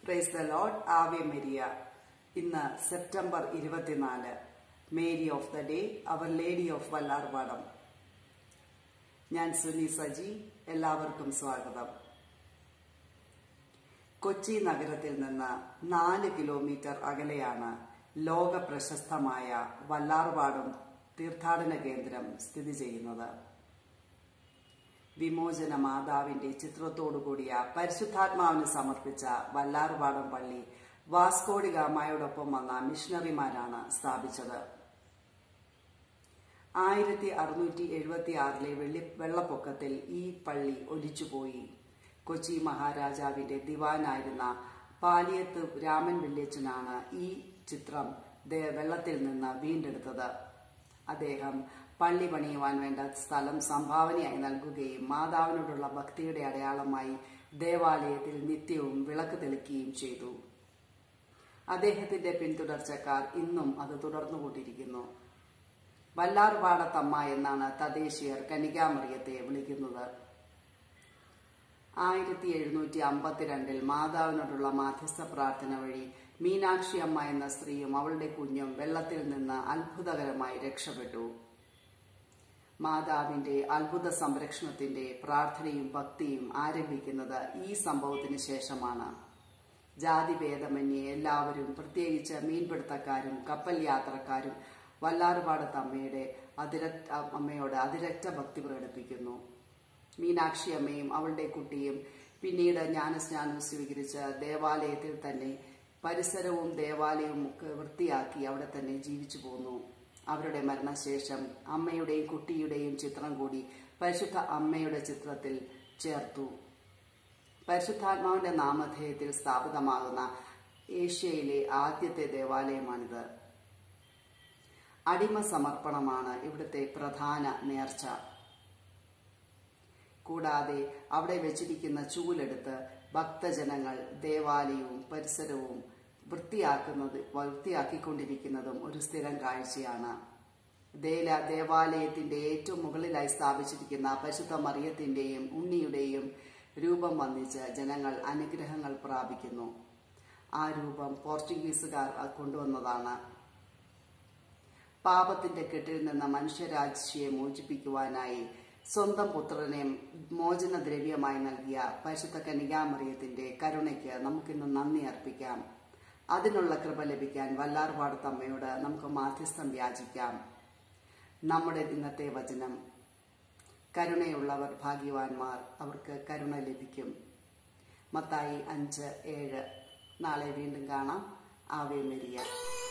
price the Lord Ave Maria ഇന്ന് September ഇരുപത്തിനാല് Mary of the day Our Lady of Vallarpadam ഞാൻ സുനി സജി എല്ലാവർക്കും സ്വാഗതം കൊച്ചി നഗരത്തിൽ നിന്ന് നാല് കിലോമീറ്റർ അകലെയാണ് ലോക പ്രശസ്തമായ വല്ലാർപാടം തീർത്ഥാടന കേന്ദ്രം സ്ഥിതി ചെയ്യുന്നത് വിമോചന മാതാവിന്റെ ചിത്രത്തോടു കൂടിയ പരിശുദ്ധാത്മാവിന് സമർപ്പിച്ച വല്ലാർപാടം പള്ളി വാസ്കോഡി ഗാമയോടൊപ്പം വന്ന മിഷണറിമാരാണ് സ്ഥാപിച്ചത് ആയിരത്തി അറുന്നൂറ്റി എഴുപത്തി ആറിലെ വെള്ളി വെള്ളപ്പൊക്കത്തിൽ ഈ പള്ളി ഒലിച്ചുപോയി കൊച്ചി മഹാരാജാവിന്റെ ദിവാനായിരുന്ന പാലിയത്ത് രാമൻ വെള്ളിയച്ചനാണ് ഈ ചിത്രം ദേ- വെള്ളത്തിൽ നിന്ന് വീണ്ടെടുത്തത് അദ്ദേഹം പള്ളി പണിയുവാൻ വേണ്ട സ്ഥലം സംഭാവനയായി നൽകുകയും മാതാവിനോടുള്ള ഭക്തിയുടെ അടയാളമായി ദേവാലയത്തിൽ നിത്യവും വിളക്ക് തെളിക്കുകയും ചെയ്തു അദ്ദേഹത്തിന്റെ പിന്തുടർച്ചക്കാർ ഇന്നും അത് തുടർന്നുകൊണ്ടിരിക്കുന്നു വല്ലാർപാടത്തമ്മ എന്നാണ് തദ്ദേശീയർ കനികാമറിയത്തെ വിളിക്കുന്നത് ആയിരത്തി എഴുന്നൂറ്റി അമ്പത്തിരണ്ടിൽ മാതാവിനോടുള്ള മാധ്യസ്ഥ പ്രാർത്ഥന വഴി മീനാക്ഷി അമ്മ എന്ന സ്ത്രീയും അവളുടെ കുഞ്ഞും വെള്ളത്തിൽ നിന്ന് അത്ഭുതകരമായി രക്ഷപ്പെട്ടു മാതാവിന്റെ അത്ഭുത സംരക്ഷണത്തിന്റെ പ്രാർത്ഥനയും ഭക്തിയും ആരംഭിക്കുന്നത് ഈ സംഭവത്തിന് ശേഷമാണ് ജാതിഭേദമന്യേ എല്ലാവരും പ്രത്യേകിച്ച് മീൻപിടുത്തക്കാരും കപ്പൽ യാത്രക്കാരും വല്ലാറുപാടത്ത് അമ്മയുടെ അതിര അമ്മയോട് അതിരറ്റ ഭക്തി പ്രകടിപ്പിക്കുന്നു മീനാക്ഷി അമ്മയും അവളുടെ കുട്ടിയും പിന്നീട് ജ്ഞാനസ്നാനം സ്വീകരിച്ച് ദേവാലയത്തിൽ തന്നെ പരിസരവും ദേവാലയവും ഒക്കെ വൃത്തിയാക്കി അവിടെ തന്നെ ജീവിച്ചു പോന്നു അവരുടെ മരണശേഷം അമ്മയുടെയും കുട്ടിയുടെയും ചിത്രം കൂടി പരിശുദ്ധ അമ്മയുടെ ചിത്രത്തിൽ ചേർത്തു പരിശുദ്ധാത്മാവിന്റെ നാമധേയത്തിൽ സ്ഥാപിതമാകുന്ന ഏഷ്യയിലെ ആദ്യത്തെ ദേവാലയമാണിത് അടിമ സമർപ്പണമാണ് ഇവിടുത്തെ പ്രധാന നേർച്ച കൂടാതെ അവിടെ വെച്ചിരിക്കുന്ന ചൂലെടുത്ത് ഭക്തജനങ്ങൾ ദേവാലയവും പരിസരവും വൃത്തിയാക്കുന്നത് വൃത്തിയാക്കിക്കൊണ്ടിരിക്കുന്നതും ഒരു സ്ഥിരം കാഴ്ചയാണ് ദേല ദേവാലയത്തിന്റെ ഏറ്റവും മുകളിലായി സ്ഥാപിച്ചിരിക്കുന്ന പരിശുദ്ധ മറിയത്തിന്റെയും ഉണ്ണിയുടെയും രൂപം വന്നിച്ച് ജനങ്ങൾ അനുഗ്രഹങ്ങൾ പ്രാപിക്കുന്നു ആ രൂപം പോർച്ചുഗീസുകാർ കൊണ്ടുവന്നതാണ് പാപത്തിന്റെ കെട്ടിൽ നിന്ന് മനുഷ്യരാശിയെ മോചിപ്പിക്കുവാനായി സ്വന്തം പുത്രനെ മോചന ദ്രവ്യമായി നൽകിയ പരിശുദ്ധ കനികാമറിയത്തിന്റെ കരുണയ്ക്ക് നമുക്കിന്ന് നന്ദി അർപ്പിക്കാം അതിനുള്ള കൃപ ലഭിക്കാൻ വല്ലാർപാടത്തമ്മയോട് നമുക്ക് മാധ്യസ്ഥം യാചിക്കാം നമ്മുടെ ഇന്നത്തെ വചനം കരുണയുള്ളവർ ഭാഗ്യവാന്മാർ അവർക്ക് കരുണ ലഭിക്കും മത്തായി അഞ്ച് ഏഴ് നാളെ വീണ്ടും കാണാം ആവേ മെരിയ